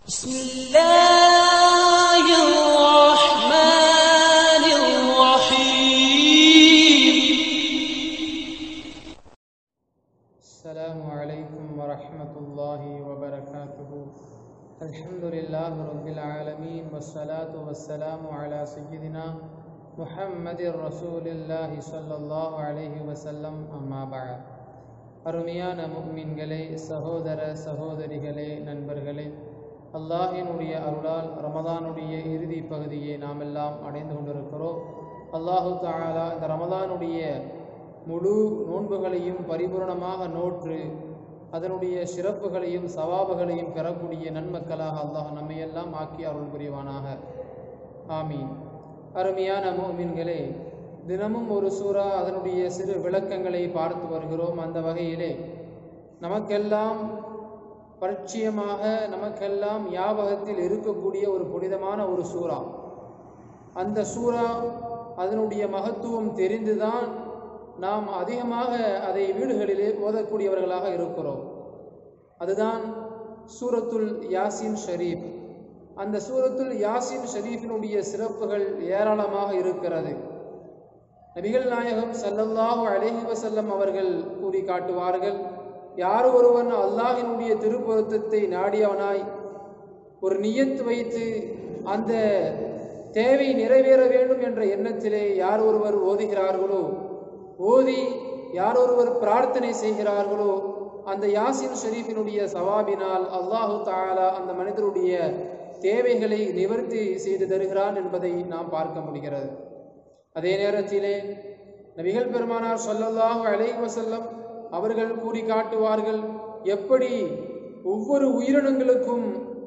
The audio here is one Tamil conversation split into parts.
بسم الله الرحمن الرحيم السلام عليكم ورحمة الله وبركاته الحمد لله رب العالمين والصلاة والسلام على سيدنا محمد رسول الله صلى الله عليه وسلم أما بعد அருமையான முக்மின்களே சகோதர சகோதரிகளே நண்பர்களே அல்லாஹினுடைய அருளால் ரமதானுடைய இறுதி பகுதியை நாம் எல்லாம் அடைந்து கொண்டிருக்கிறோம் அல்லாஹு தஆலா இந்த ரமதானுடைய முழு நோன்புகளையும் பரிபூரணமாக நோற்று அதனுடைய சிறப்புகளையும் சவாபுகளையும் பெறக்கூடிய நன்மக்களாக அல்லாஹ் நம்மையெல்லாம் ஆக்கி அருள் புரிவானாக ஆமீன் அருமையான மோமின்களே தினமும் ஒரு சூறா அதனுடைய சிறு விளக்கங்களை பார்த்து வருகிறோம் அந்த வகையிலே நமக்கெல்லாம் பரிச்சயமாக நமக்கெல்லாம் ஞாபகத்தில் இருக்கக்கூடிய ஒரு புனிதமான ஒரு சூறா அந்த சூறா அதனுடைய மகத்துவம் தெரிந்துதான் நாம் அதிகமாக அதை வீடுகளிலே ஓதக்கூடியவர்களாக இருக்கிறோம் அதுதான் சூரத்துல் யாசின் ஷரீஃப் அந்த சூரத்துல் யாசின் ஷரீஃபினுடைய சிறப்புகள் ஏராளமாக இருக்கிறது நபிகள் நாயகம் ஸல்லல்லாஹு அலைஹி வஸல்லம் அவர்கள் கூறி காட்டுவார்கள் யார் ஒருவன் அல்லாஹினுடைய திருப்பொருத்தத்தை நாடியவனாய் ஒரு நியத்து வைத்து அந்த தேவை நிறைவேற வேண்டும் என்ற எண்ணத்திலே யார் ஒருவர் ஓதுகிறார்களோ ஓதி யார் ஒருவர் பிரார்த்தனை செய்கிறார்களோ அந்த யாசின் ஷரீஃபினுடைய சவாபினால் அல்லாஹு தாலா அந்த மனிதருடைய தேவைகளை நிவர்த்தி செய்து தருகிறான் என்பதை நாம் பார்க்க முடிகிறது அதே நேரத்திலே நபிகள் பெருமானார் சொல்லல்லாஹு அலைஹி வஸல்லம் அவர்கள் கூறி காட்டுவார்கள் எப்படி ஒவ்வொரு உயிரினங்களுக்கும்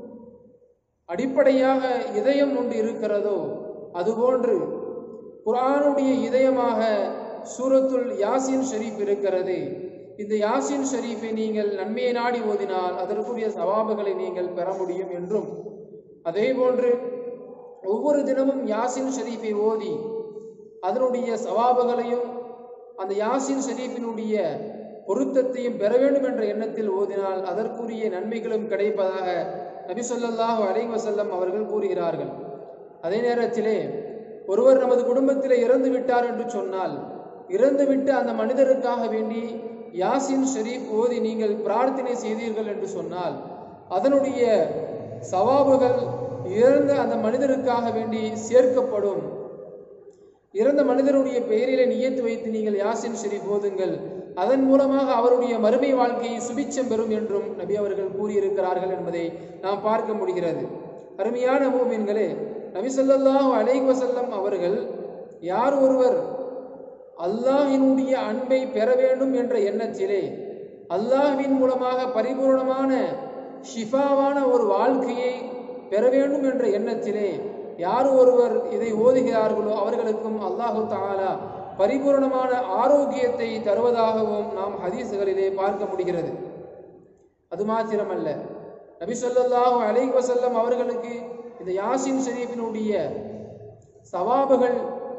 அடிப்படையாக இதயம் ஒன்று இருக்கிறதோ அதுபோன்று குர்ஆனுடைய இதயமாக சூரத்துல் யாசின் ஷரீஃப் இருக்கிறது இந்த யாசின் ஷரீஃபை நீங்கள் நன்மையை நாடி ஓதினால் அதற்குரிய சவாபுகளை நீங்கள் பெற முடியும் என்றும் அதே போன்று ஒவ்வொரு தினமும் யாசின் ஷரீஃபை ஓதி அதனுடைய சவாபுகளையும் அந்த யாசின் ஷரீஃபினுடைய பொருத்தத்தையும் பெற வேண்டும் என்ற எண்ணத்தில் ஓதினால் அதற்குரிய நன்மைகளும் கிடைப்பதாக நபி சொல்லாஹு அலை வசல்லம் அவர்கள் கூறுகிறார்கள் அதே நேரத்திலே ஒருவர் நமது குடும்பத்தில் இறந்து விட்டார் என்று சொன்னால் இறந்துவிட்டு அந்த மனிதருக்காக வேண்டி யாசின் ஷரீஃப் ஓதி நீங்கள் பிரார்த்தனை செய்தீர்கள் என்று சொன்னால் அதனுடைய சவாபுகள் இறந்த அந்த மனிதருக்காக வேண்டி சேர்க்கப்படும் இறந்த மனிதருடைய பெயரிலே நியத்து வைத்து நீங்கள் யாசின் ஷெரீப் ஓதுங்கள் அதன் மூலமாக அவருடைய மறுமை வாழ்க்கையை சுபிச்சம் பெறும் என்றும் நபி அவர்கள் கூறியிருக்கிறார்கள் என்பதை நாம் பார்க்க முடிகிறது அருமையான மூமின்களே நபி சொல்லாஹு அலைஹி வசல்லம் அவர்கள் யார் ஒருவர் அல்லாஹினுடைய அன்பை பெற வேண்டும் என்ற எண்ணத்திலே அல்லாஹ்வின் மூலமாக பரிபூர்ணமான ஷிஃபாவான ஒரு வாழ்க்கையை பெற வேண்டும் என்ற எண்ணத்திலே யார் ஒருவர் இதை ஓதுகிறார்களோ அவர்களுக்கும் அல்லாஹு தாலா பரிபூர்ணமான ஆரோக்கியத்தை தருவதாகவும் நாம் ஹதீசுகளிலே பார்க்க முடிகிறது அது மாத்திரமல்ல நபி சொல்லாஹு அலை வசல்லம் அவர்களுக்கு இந்த யாசின் ஷரீஃபினுடைய சவாபுகள்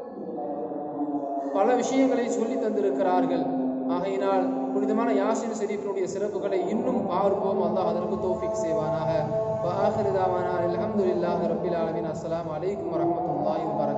பல விஷயங்களை சொல்லி தந்திருக்கிறார்கள் ஆகையினால் புனிதமான யாசின் ஷரீஃபினுடைய சிறப்புகளை இன்னும் பார்ப்போம் அல்லாஹ் அதற்கு தோஃபிக் செய்வானாக وآخر دعوانا الحمد لله رب العالمين السلام عليكم ورحمة الله وبركاته